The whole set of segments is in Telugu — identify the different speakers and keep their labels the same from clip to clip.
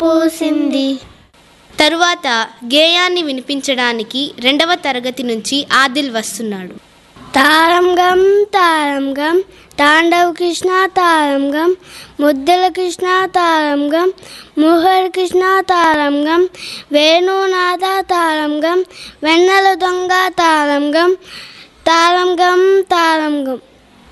Speaker 1: పూసింది
Speaker 2: తరువాత గేయాన్ని వినిపించడానికి రెండవ తరగతి నుంచి ఆదిల్ వస్తున్నాడు
Speaker 1: తారం గం తారం గం తాండవ్ కృష్ణ తారం గం ముద్దల కృష్ణ తారం గం ముహర్ కృష్ణ తారం గం వేణునాథ తారం గం వెన్నెల దొంగ తారం గం తారం గం తారం గం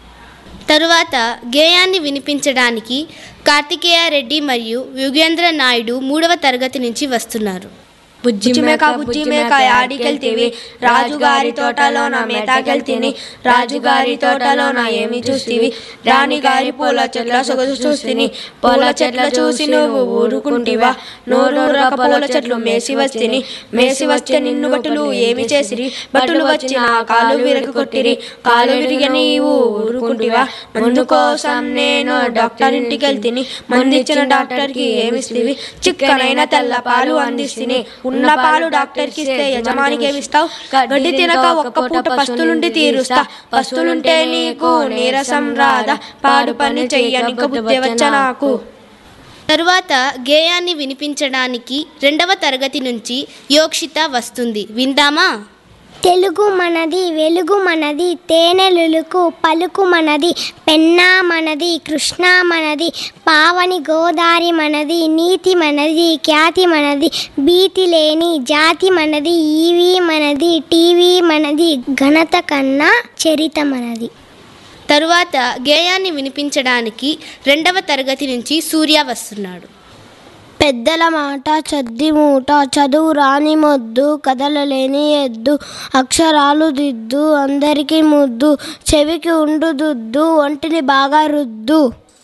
Speaker 2: తరువాత గేయాన్ని వినిపించడానికి కార్తికేయ రెడ్డి మరియు యుగేంద్ర నాయుడు మూడవ తరగతి నుంచి వస్తున్నారు
Speaker 3: బుజ్జి మేక బుజ్జి మేక యాడికెళ్తివి రాజుగారి తోటలోన మేతాకెళ్తిని రాజుగారి తోటలోన ఏమి చూస్తివి రాణిగారి పూల చెట్ల సొగసు చూస్తిని పూల చెట్ల చూసి నువ్వు ఊరుకుంటివా నోరూరక పూల చెట్లు మేసి వస్తిని మేసి వస్తే నిన్ను బట్టులు ఏమి చేసిరి బట్టులు వచ్చి నా కాలు విరగ కొట్టిరి కాలు విరిగి నీవు ఊరుకుంటివా మందు కోసం నేను డాక్టర్ ఇంటికి వెళ్తిని మందిచ్చిన డాక్టర్ కి ఏమిస్తివి చిక్కనైన తెల్ల పాలు అందిస్తిని ఉన్న పాలు డాక్టర్ కి ఇస్తే యజమానికి ఏమిస్తావు గడ్డి తినక ఒక్క పూట పస్తులుండి తీరుస్తా పస్తులుంటే నీకు నీరసం రాదా పాడు పని చెయ్యనిక బుద్ధి వచ్చ నాకు
Speaker 2: తరువాత గేయాన్ని వినిపించడానికి రెండవ తరగతి నుంచి యోక్షిత వస్తుంది విందామా
Speaker 1: తెలుగు మనది వెలుగు మనది తేనెలులకు పలుకు మనది పెన్నా మనది కృష్ణ మనది పావని గోదారి మనది నీతి మనది ఖ్యాతి మనది భీతి లేని జాతి మనది ఈవీ మనది టీవీ మనది ఘనత కన్నా చరిత మనది
Speaker 2: తరువాత గేయాన్ని వినిపించడానికి రెండవ తరగతి నుంచి సూర్య వస్తున్నాడు
Speaker 1: పెద్దల మాట చద్ది మూట చదువు రాని మొద్దు కదలలేని ఎద్దు అక్షరాలు దిద్దు అందరికీ ముద్దు చెవికి ఉండు దుద్దు ఒంటిని బాగా రుద్దు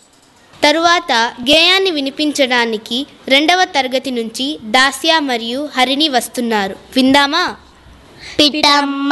Speaker 2: తరువాత గేయాన్ని వినిపించడానికి రెండవ తరగతి నుంచి దాస్య మరియు హరిణి వస్తున్నారు విందామా
Speaker 1: పిటమ్మ